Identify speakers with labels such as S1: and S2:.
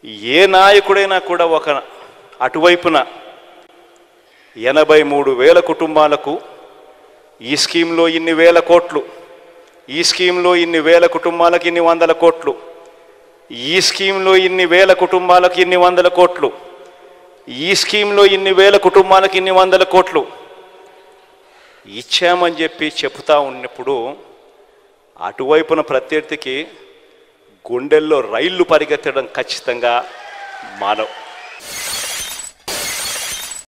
S1: ఏ నాయకుడైనా కూడా ఒక అటువైపున ఎనభై మూడు వేల కుటుంబాలకు ఈ స్కీమ్లో ఇన్ని వేల కోట్లు ఈ స్కీమ్లో ఇన్ని వేల కుటుంబాలకు ఇన్ని వందల కోట్లు ఈ స్కీమ్లో ఇన్ని వేల కుటుంబాలకు ఇన్ని వందల కోట్లు ఈ స్కీమ్లో ఇన్ని వేల కుటుంబాలకు ఇన్ని వందల కోట్లు ఇచ్చామని చెప్పి చెప్తా ఉన్నప్పుడు అటువైపున ప్రత్యర్థికి గుండెల్లో రైళ్లు పరిగెత్తడం ఖచ్చితంగా మానవ్